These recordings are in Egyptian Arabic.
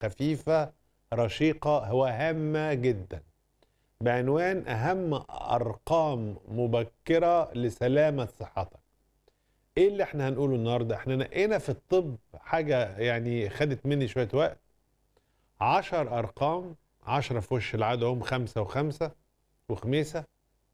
خفيفة رشيقة وهامة جدا بعنوان أهم أرقام مبكرة لسلامة صحتك إيه اللي احنا هنقوله النهاردة احنا نقينا في الطب حاجة يعني خدت مني شوية وقت عشر أرقام عشرة في وش العادة هم خمسة وخمسة وخميسة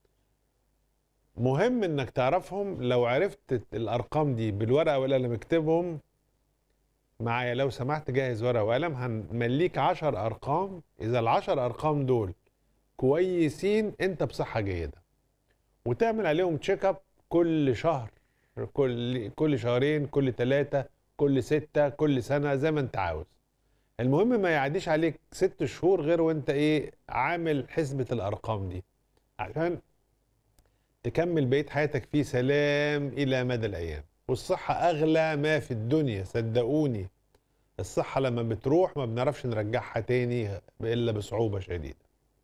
مهم انك تعرفهم لو عرفت الارقام دي بالورقه والقلم اكتبهم معايا لو سمحت جهز ورقه وقلم هنمليك 10 ارقام اذا العشر ارقام دول كويسين انت بصحه جيده وتعمل عليهم تشيك اب كل شهر كل كل شهرين كل ثلاثه كل سته كل سنه زي ما انت عاوز المهم ما يعديش عليك ست شهور غير وانت ايه عامل حسبه الارقام دي عشان تكمل بقية حياتك في سلام إلى مدى الأيام والصحة أغلى ما في الدنيا صدقوني الصحة لما بتروح ما بنعرفش نرجعها تاني إلا بصعوبة شديدة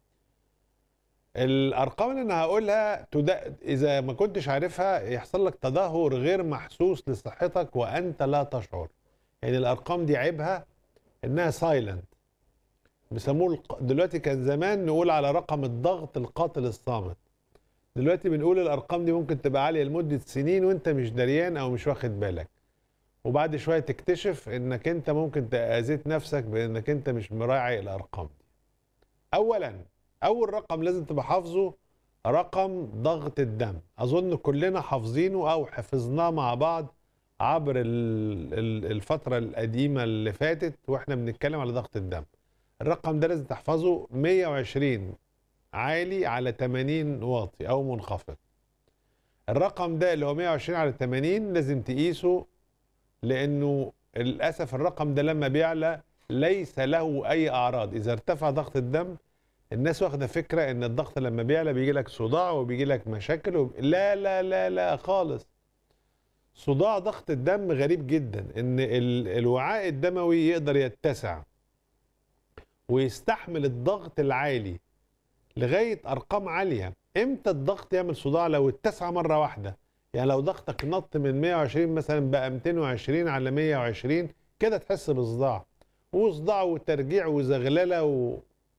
الأرقام اللي أنا هقولها تد... إذا ما كنتش عارفها يحصل لك تدهور غير محسوس لصحتك وأنت لا تشعر يعني الأرقام دي عيبها إنها سايلنت بيسموه الق- دلوقتي كان زمان نقول على رقم الضغط القاتل الصامت دلوقتي بنقول الارقام دي ممكن تبقى عاليه لمده سنين وانت مش دريان او مش واخد بالك وبعد شويه تكتشف انك انت ممكن تاذيت نفسك بانك انت مش مراعي الارقام دي اولا اول رقم لازم تبقى حافظه رقم ضغط الدم اظن كلنا حافظينه او حفظناه مع بعض عبر ال- ال- الفتره القديمه اللي فاتت واحنا بنتكلم على ضغط الدم الرقم ده لازم تحفظه 120 عالي على 80 واطي او منخفض الرقم ده اللي هو 120 على 80 لازم تقيسه لانه للاسف الرقم ده لما بيعلى ليس له اي اعراض اذا ارتفع ضغط الدم الناس واخده فكره ان الضغط لما بيعلى بيجي لك صداع وبيجي لك مشاكل وب... لا لا لا لا خالص صداع ضغط الدم غريب جدا ان ال... الوعاء الدموي يقدر يتسع ويستحمل الضغط العالي لغايه ارقام عاليه امتى الضغط يعمل صداع لو اتسع مره واحده يعني لو ضغطك نط من 120 مثلا بقى 220 على 120 كده تحس بصداع وصداع وترجيع وزغلله و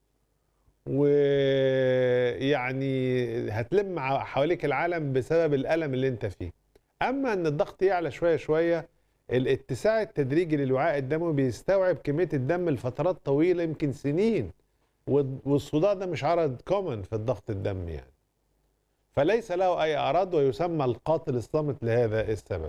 ويعني هتلم ع- حواليك العالم بسبب الالم اللي انت فيه اما ان الضغط يعلى شويه شويه الاتساع التدريجي للوعاء الدموي بيستوعب كميه الدم لفترات طويله يمكن سنين والض- والصداع ده مش عرض كومن في الضغط الدم يعني فليس له اي اعراض ويسمى القاتل الصامت لهذا السبب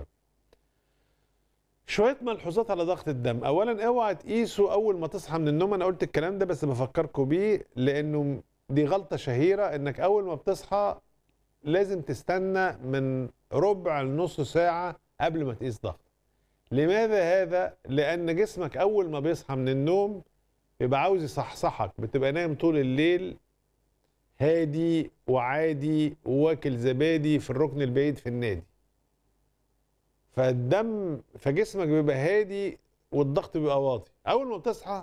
شويه ملحوظات على ضغط الدم اولا اوعى تقيسه اول ما تصحى من النوم انا قلت الكلام ده بس بفكركم بيه لانه دي غلطه شهيره انك اول ما بتصحى لازم تستنى من ربع لنص ساعه قبل ما تقيس ضغط لماذا هذا لان جسمك اول ما بيصحى من النوم يبقى عاوز يصحصحك بتبقى نايم طول الليل هادي وعادي واكل زبادي في الركن البعيد في النادي فالدم فجسمك بيبقى هادي والضغط بيبقى واطي اول ما بتصحى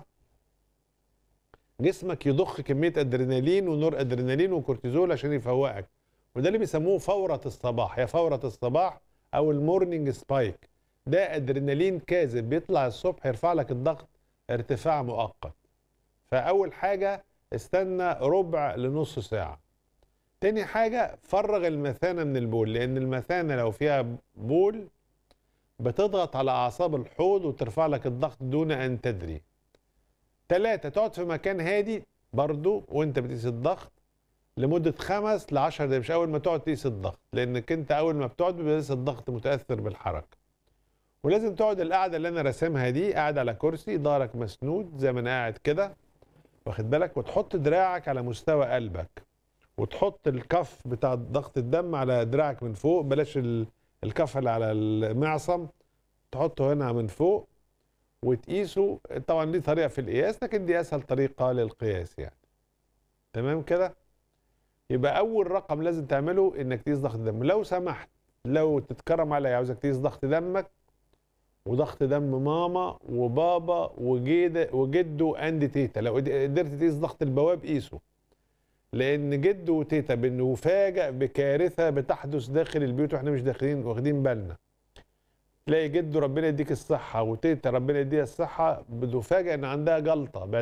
جسمك يضخ كميه ادرينالين ونور ادرينالين وكورتيزول عشان يفوقك وده اللي بيسموه فوره الصباح يا فوره الصباح او المورنينج سبايك ده ادرينالين كاذب بيطلع الصبح يرفع لك الضغط ارتفاع مؤقت فاول حاجه استنى ربع لنص ساعه تاني حاجه فرغ المثانه من البول لان المثانه لو فيها بول بتضغط على اعصاب الحوض وترفع لك الضغط دون ان تدري تلاتة تقعد في مكان هادي برضو وانت بتقيس الضغط لمدة خمس لعشر دقايق مش أول ما تقعد تقيس الضغط لأنك أنت أول ما بتقعد بيبقى لسه الضغط متأثر بالحركة ولازم تقعد القعدة اللي أنا راسمها دي قاعد على كرسي ظهرك مسنود زي ما أنا قاعد كده واخد بالك وتحط دراعك على مستوى قلبك وتحط الكف بتاع ضغط الدم على دراعك من فوق بلاش ال- الكف اللي على المعصم تحطه هنا من فوق وتقيسه طبعا دي طريقه في القياس لكن دي اسهل طريقه للقياس يعني تمام كده يبقى اول رقم لازم تعمله انك تقيس ضغط الدم لو سمحت لو تتكرم عليا عاوزك تقيس ضغط دمك وضغط دم ماما وبابا وجد وجده اند تيتا لو قد- قدرت تقيس ضغط البواب قيسه لان جده وتيتا بنفاجئ بكارثه بتحدث داخل البيوت واحنا مش داخلين واخدين بالنا تلاقي جده ربنا يديك الصحه وتيتا ربنا يديها الصحه بتفاجئ ان عندها جلطه